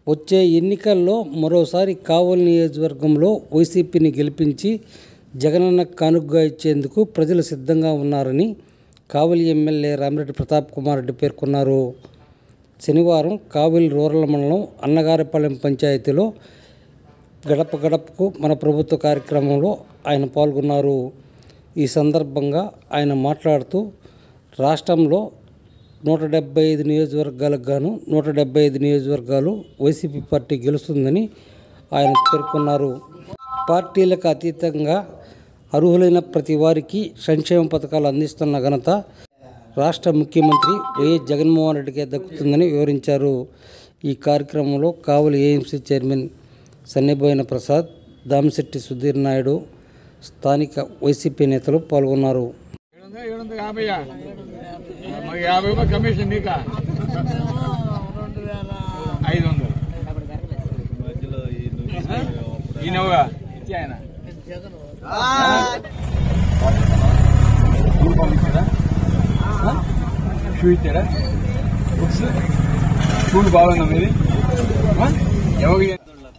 వచ్చే ఎన్నికల్లో మరోసారి కావలి నియోజకవర్గంలో వైసీపీని గెలిపించి జగనన్న కానుకగా ఇచ్చేందుకు ప్రజలు సిద్ధంగా ఉన్నారని కావలి ఎమ్మెల్యే రామిరెడ్డి ప్రతాప్ కుమార్ రెడ్డి పేర్కొన్నారు శనివారం కావలి రూరల్ మండలం అన్నగారిపాలెం పంచాయతీలో గడప గడపకు మన ప్రభుత్వ కార్యక్రమంలో ఆయన పాల్గొన్నారు ఈ సందర్భంగా ఆయన మాట్లాడుతూ రాష్ట్రంలో నూట డెబ్బై ఐదు నియోజకవర్గాలకు గాను నూట డెబ్బై ఐదు నియోజకవర్గాలు వైసీపీ పార్టీ గెలుస్తుందని ఆయన పేర్కొన్నారు పార్టీలకు అతీతంగా అర్హులైన ప్రతి వారికి సంక్షేమ పథకాలు అందిస్తున్న ఘనత రాష్ట్ర ముఖ్యమంత్రి వైఎస్ జగన్మోహన్ రెడ్డికే దక్కుతుందని వివరించారు ఈ కార్యక్రమంలో కావలి ఏఎంసీ చైర్మన్ సన్నిబోయిన ప్రసాద్ దామిశెట్టి సుధీర్ నాయుడు స్థానిక వైసీపీ నేతలు పాల్గొన్నారు ఏడు వందలు ఏడు వందల యాభై మరి యాభై రూపాయలు కమిషన్ నీకా ఐదు వందలు ఈయనవుగా ఇచ్చి ఆయన స్కూల్ పంపించారా షూ ఇచ్చారా బుక్స్ స్కూల్ బాగుందా మీది ఎవరికి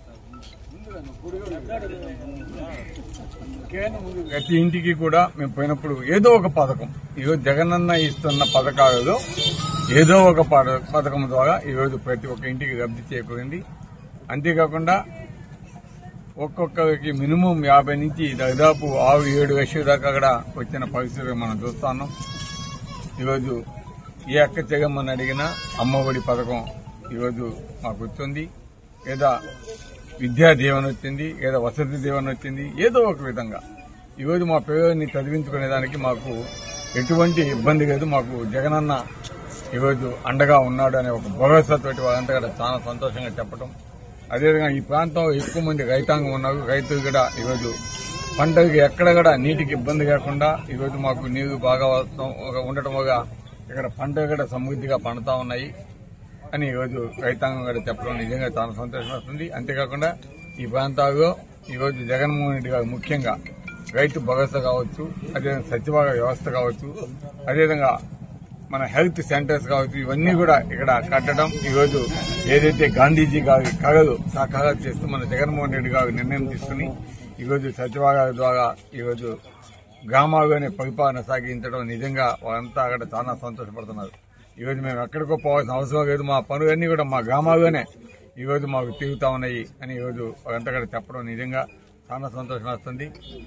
ప్రతి ఇంటికి కూడా మేము పోయినప్పుడు ఏదో ఒక పథకం ఈరోజు జగనన్న ఇస్తున్న పథకాలలో ఏదో ఒక పథ- పథకం ద్వారా ఈరోజు ప్రతి ఒక్క ఇంటికి లబ్ధి చేకూరింది అంతేకాకుండా ఒక్కొక్కరికి మినిమం యాభై నుంచి దాదాపు ఆరు ఏడు లక్షల దాకా కూడా వచ్చిన పరిస్థితులు మనం చూస్తున్నాం ఈరోజు ఏ అక్క చెగమ్మని అడిగినా అమ్మఒడి పథకం ఈరోజు మాకు వచ్చింది లేదా విద్యా దీవెన వచ్చింది లేదా వసతి దీవెన వచ్చింది ఏదో ఒక విధంగా ఈరోజు మా పిల్లల్ని చదివించుకునే దానికి మాకు ఎటువంటి ఇబ్బంది లేదు మాకు జగనన్న ఈరోజు అండగా ఉన్నాడు అనే ఒక భరోసాతోటి వాళ్ళంతా కూడా చాలా సంతోషంగా చెప్పడం అదేవిధంగా ఈ ప్రాంతంలో ఎక్కువ మంది రైతాంగం ఉన్నారు రైతులు కూడా ఈరోజు పంటకి ఎక్కడ కూడా నీటికి ఇబ్బంది కాకుండా ఈరోజు మాకు నీరు బాగా వస్తాం- ఉండటం వల్ల ఇక్కడ పంటలు కూడా సమృద్ధిగా పండుతా ఉన్నాయి అని ఈరోజు రైతాంగం కూడా చెప్పడం నిజంగా చాలా సంతోషం వస్తుంది అంతేకాకుండా ఈ ప్రాంతాల్లో ఈరోజు జగన్మోహన్ రెడ్డి గారు ముఖ్యంగా రైతు భరోసా కావచ్చు అదేవిధంగా సచివాలయ వ్యవస్థ కావచ్చు అదేవిధంగా మన హెల్త్ సెంటర్స్ కావచ్చు ఇవన్నీ కూడా ఇక్కడ కట్టడం ఈరోజు ఏదైతే గాంధీజీ గారి కళలు సాకారం చేస్తూ మన జగన్మోహన్ రెడ్డి గారు నిర్ణయం తీసుకుని ఈరోజు సచివాలయాల ద్వారా ఈరోజు గ్రామాల్లోనే పరిపాలన సాగించడం నిజంగా వాళ్ళంతా అక్కడ చాలా సంతోషపడుతున్నారు ఈరోజు మేము ఎక్కడికో పోవాల్సిన అవసరం లేదు మా పనులన్నీ కూడా మా గ్రామాల్లోనే ఈరోజు మాకు తిరుగుతా ఉన్నాయి అని ఈరోజు వాళ్ళంతా కూడా చెప్పడం నిజంగా చాలా సంతోషం వస్తుంది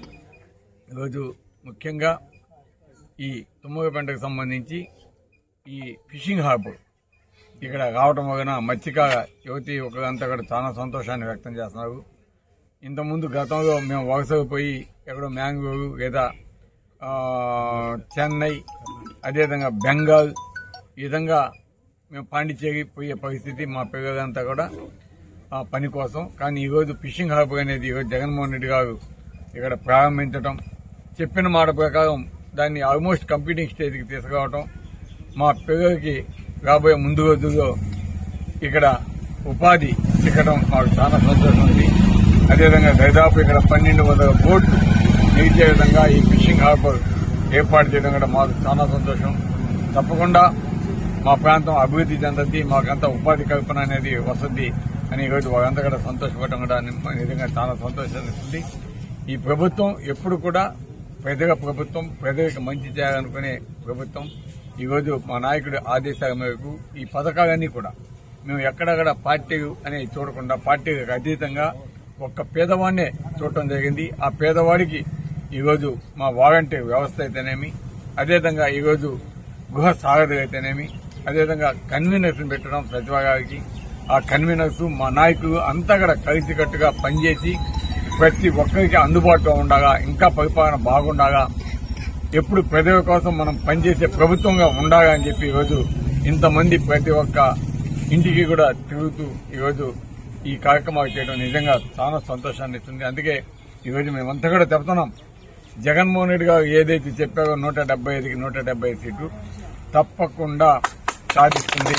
ఈరోజు ముఖ్యంగా ఈ తుమ్మగ పంటకు సంబంధించి ఈ ఫిషింగ్ హార్బర్ ఇక్కడ రావటం వలన మత్స్యకార యువతి ఒకరంతా కూడా చాలా సంతోషాన్ని వ్యక్తం చేస్తున్నారు ఇంతకుముందు గతంలో మేము వలసకు పోయి ఎక్కడో మ్యాంగ్లూరు లేదా ఆ, చెన్నై అదేవిధంగా బెంగాల్ ఈ విధంగా మేము పాండిచ్చేరి పోయే పరిస్థితి మా పిల్లలంతా కూడా ఆ పని కోసం కానీ ఈరోజు ఫిషింగ్ హార్బర్ అనేది ఈరోజు జగన్మోహన్ రెడ్డి గారు ఇక్కడ ప్రారంభించడం చెప్పిన మాట ప్రకారం దాన్ని ఆల్మోస్ట్ కంప్యూటింగ్ స్టేజ్కి తీసుకురావడం మా పిల్లలకి రాబోయే ముందు రోజుల్లో ఇక్కడ ఉపాధి చిక్కడం మాకు చాలా సంతోషం ఉంది అదేవిధంగా దాదాపు ఇక్కడ పన్నెండు వందల బోట్లు నిలిచే విధంగా ఈ ఫిషింగ్ హార్బర్ ఏర్పాటు చేయడం కూడా మాకు చాలా సంతోషం తప్పకుండా మా ప్రాంతం అభివృద్ధి చెందద్ది మాకంతా ఉపాధి కల్పన అనేది వసతి అని ఈరోజు వాళ్ళంతా కూడా సంతోషపడడం కూడా ని- నిజంగా చాలా సంతోషాన్ని ఇస్తుంది ఈ ప్రభుత్వం ఎప్పుడు కూడా ప్రజల ప్రభుత్వం ప్రజలకు మంచి చేయాలనుకునే ప్రభుత్వం ఈరోజు మా నాయకుడి ఆదేశాల మేరకు ఈ పథకాలన్నీ కూడా మేము ఎక్కడెక్కడ పార్టీ అనేది చూడకుండా పార్టీలకు అతీతంగా ఒక్క పేదవాడినే చూడటం జరిగింది ఆ పేదవాడికి ఈరోజు మా వాలంటీర్ వ్యవస్థ అయితేనేమి అదేవిధంగా ఈరోజు గృహ సారథి అయితేనేమి అదేవిధంగా కన్వీనర్స్ పెట్టడం సచివాలయానికి ఆ కన్వీనర్స్ మా నాయకులు అంతా కూడా కలిసికట్టుగా పనిచేసి ప్రతి ఒక్కరికి అందుబాటులో ఉండగా ఇంకా పరిపాలన బాగుండగా ఎప్పుడు ప్రజల కోసం మనం పనిచేసే ప్రభుత్వంగా ఉండాలి అని చెప్పి ఈరోజు ఇంతమంది ప్రతి ఒక్క ఇంటికి కూడా తిరుగుతూ ఈరోజు ఈ కార్యక్రమాలు చేయడం నిజంగా చాలా సంతోషాన్ని ఇస్తుంది అందుకే ఈరోజు మేమంతా కూడా చెప్తున్నాం జగన్మోహన్ రెడ్డి గారు ఏదైతే చెప్పారో నూట డెబ్బై ఐదుకి నూట డెబ్బై ఐదు సీట్లు తప్పకుండా సాధిస్తుంది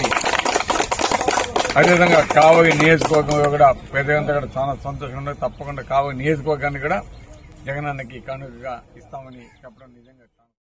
అదేవిధంగా కావలి నియోజకవర్గంలో కూడా ప్రజలంతా కూడా చాలా సంతోషంగా ఉన్నారు తప్పకుండా కావలి నియోజకవర్గాన్ని కూడా జగనన్నకి కానుకగా ఇస్తామని చెప్పడం నిజంగా